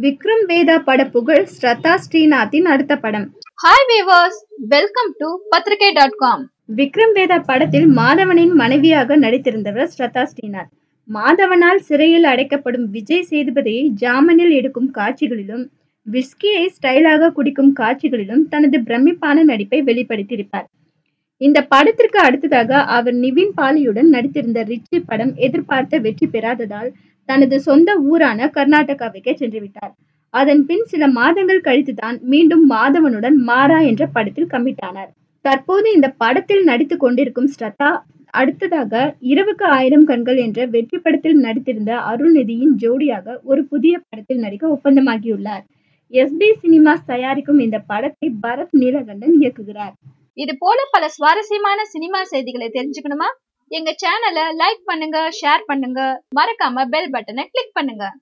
விக்ரம் வேதா பட புகழ் ஸ்ரத்தா ஸ்ரீநாத்தின் அடுத்த படம் hi viewers welcome to Pathrikai dot com Vikram Vedha படத்தில் மாதவனின் மனைவியாக நடித்திருந்தவர் ஸ்ரத்தா ஸ்ரீநாத் மாதவனால் சிறையில் அடைக்கப்படும் விஜய் சேதுபதியை ஜாமீனில் எடுக்கும் காட்சிகளிலும் விஸ்கியை ஸ்டைலாக குடிக்கும் காட்சிகளிலும் தனது பிரமிப்பான நடிப்பை வெளிப்படுத்தியிருப்பார் இந்த படத்திற்கு அடுத்ததாக அவர் நிவின் பாலியுடன் நடித்திருந்த ரிச்சி படம் எதிர்பார்த்த வெற்றி பெறாததால் தனது சொந்த ஊரான கர்நாடகாவுக்கே சென்று விட்டார் அதன் பின் சில மாதங்கள் கழித்துதான் மீண்டும் மாதவனுடன் மாறா என்ற படத்தில் கமிட்டானார் தற்போது இந்த படத்தில் நடித்துக் கொண்டிருக்கும் ஸ்ரத்தா அடுத்ததாக இரவுக்கு ஆயிரம் கண்கள் என்ற வெற்றி படத்தில் நடித்திருந்த அருள்நிதியின் ஜோடியாக ஒரு புதிய படத்தில் நடிக்க ஒப்பந்தமாகியுள்ளார் எஸ்பி சினிமாஸ் தயாரிக்கும் இந்த படத்தை பரத் நீலகண்டன் இயக்குகிறார் இது போல பல சுவாரஸ்யமான சினிமா செய்திகளை தெரிஞ்சுக்கணுமா எங்க சேனலை லைக் பண்ணுங்க ஷேர் பண்ணுங்க மறக்காம பெல் பட்டனை கிளிக் பண்ணுங்க